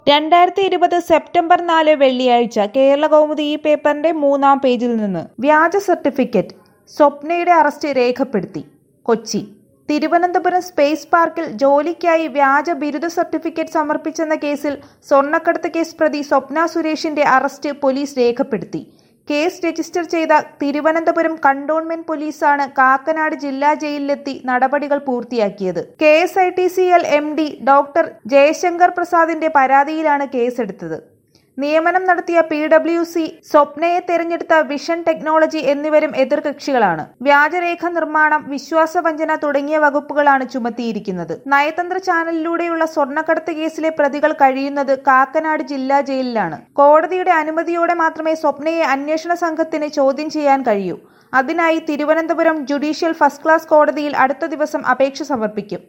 രണ്ടായിരത്തി ഇരുപത് സെപ്റ്റംബർ നാല് വെള്ളിയാഴ്ച കേരള കൗമുദി ഈ പേപ്പറിന്റെ മൂന്നാം പേജിൽ നിന്ന് വ്യാജ സർട്ടിഫിക്കറ്റ് സ്വപ്നയുടെ അറസ്റ്റ് രേഖപ്പെടുത്തി കൊച്ചി തിരുവനന്തപുരം സ്പേസ് പാർക്കിൽ ജോലിക്കായി വ്യാജ ബിരുദ സർട്ടിഫിക്കറ്റ് സമർപ്പിച്ചെന്ന കേസിൽ സ്വർണ്ണക്കടത്ത് കേസ് പ്രതി സ്വപ്ന സുരേഷിന്റെ അറസ്റ്റ് പോലീസ് രേഖപ്പെടുത്തി കേസ് രജിസ്റ്റർ ചെയ്ത തിരുവനന്തപുരം കണ്ടോൺമെന്റ് പോലീസാണ് കാക്കനാട് ജില്ലാ ജയിലിലെത്തി നടപടികൾ പൂർത്തിയാക്കിയത് K S I T C L M D doctor Jayashankar പ്രസാദിന്റെ പരാതിയിലാണ് കേസെടുത്തത് നിയമനം നടത്തിയ പി ഡബ്ല്യു സി സ്വപ്നയെ തെരഞ്ഞെടുത്ത വിഷൻ ടെക്നോളജി എന്നിവരും എതിർകക്ഷികളാണ് വ്യാജരേഖ നിർമ്മാണം വിശ്വാസവഞ്ചന തുടങ്ങിയ വകുപ്പുകളാണ് ചുമത്തിയിരിക്കുന്നത് നയതന്ത്ര ചാനലിലൂടെയുള്ള സ്വർണ്ണക്കടത്ത് കേസിലെ പ്രതികൾ കഴിയുന്നത് കാക്കനാട് ജില്ലാ ജയിലിലാണ് കോടതിയുടെ അനുമതിയോടെ മാത്രമേ സ്വപ്നയെ അന്വേഷണ സംഘത്തിന് ചോദ്യം ചെയ്യാൻ കഴിയൂ അതിനായി തിരുവനന്തപുരം ജുഡീഷ്യൽ ഫസ്റ്റ് ക്ലാസ് കോടതിയിൽ അടുത്ത ദിവസം അപേക്ഷ സമർപ്പിക്കും